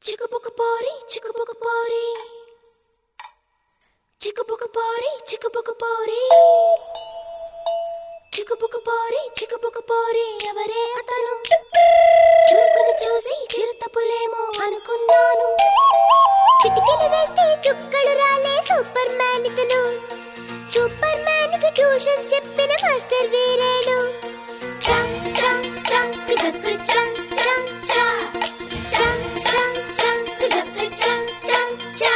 చిక్కుబుక్కు పోరి చిక్కుబుక్కు పోరి చిక్కుబుక్కు పోరి చిక్కుబుక్కు పోరి చిక్కుబుక్కు పోరి చిక్కుబుక్కు పోరి ఎవరే అతను చురుకును చూసి చిరుతపులేమో అనుకున్నాను చిటికెలు వేస్తే చుక్కలు రాలే సూపర్ మ్యాన్ ఇతను సూపర్ మ్యాన్ కి ట్యూషన్ చెప్పిన మాస్టర్ వీరేడు చం చం చం జక్ చం చం చా చం చం చం జక్ చం చం చా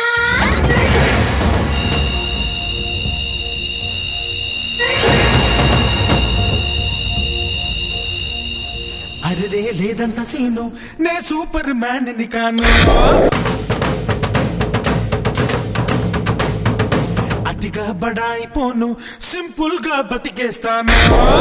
అరే లేదంట సీను నే సూపర్ మ్యాన్ ని కాను అతిగా బడాయిపోను సింపుల్ గా బతికేస్తాను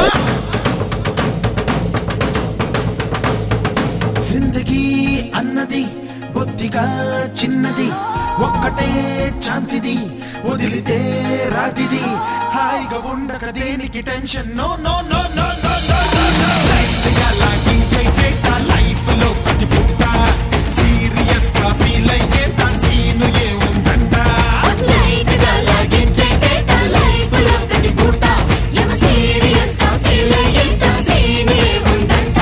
జిందగీ అన్నది బొత్తిగా చిన్నది ఒక్కటే ఛాన్స్ ఇది వదిలితే రాతిది హాయిగా ఉండక దేనికి tension no no no no no no life లో ప్రతి పూట సీరియస్ గా ఫీల్ అయ్యే సీను ఏ ఉందంట లైట్ గా లాగించే డేట లైఫ్ లో ప్రతి పూట ఎమ సీరియస్ గా ఫీల్ అయ్యేంత సీనే ఉందంట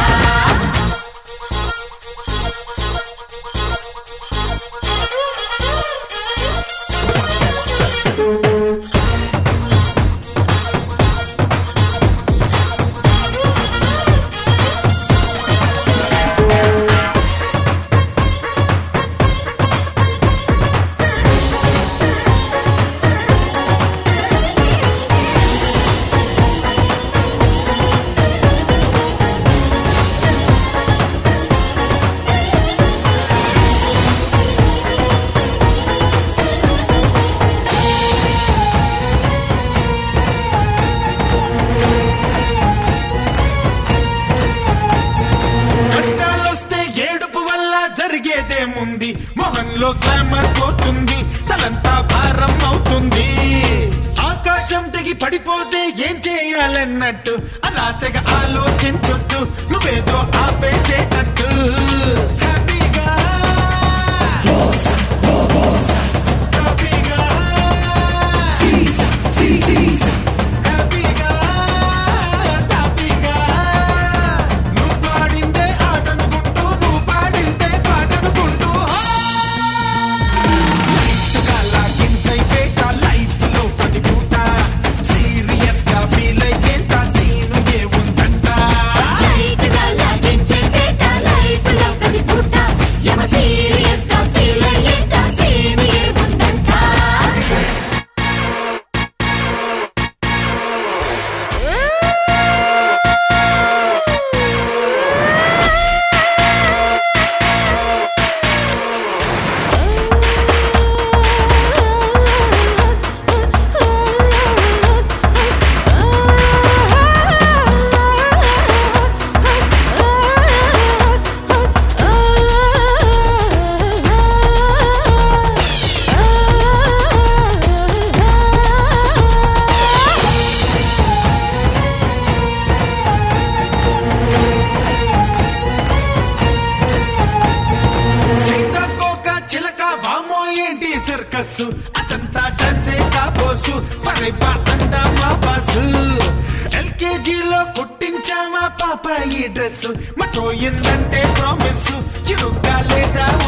కష్టాలొస్తే ఏడుపు వల్ల జరిగేదేముంది మొహంలో గ్లామర్ పోతుంది తలంతా భారం అవుతుంది ఆకాశం తెగి పడిపోతే ఏం చేయాలన్నట్టు అలా తెగ ఆలోచించొద్దు నువ్వేదో ఆపేసేటట్టు హ్యాపీగా హ్యాపీగా హ్యాపీగా హ్యాపీగా నువ్వు పాడిందే ఆటనుకుంటూ నువ్వు పాడిందే పాటనుకుంటూ లైట్గా లాగించైపేట లైఫ్ లో ప్రతి పూట సీరియస్ గా ఫీల్ అయ్యేంత సీను ఏ ఉందంట లైట్ గా లాగించే డేట లైఫ్ లో ప్రతి పూట ఎమ సీరియస్ గా ఫీల్ అయ్యేంత సీనే ఉందంట సీతాకోక చిలక వామో ఏంటి సర్కస్ అతంతా డాన్సే కాబోసు పరైపా అందా మా బాసు ఎల్కేజీలో కుట్టించామా పాప ఈ డ్రెస్ మటోయిందంటే ప్రామిస్ ఇరుగ్గా లేదా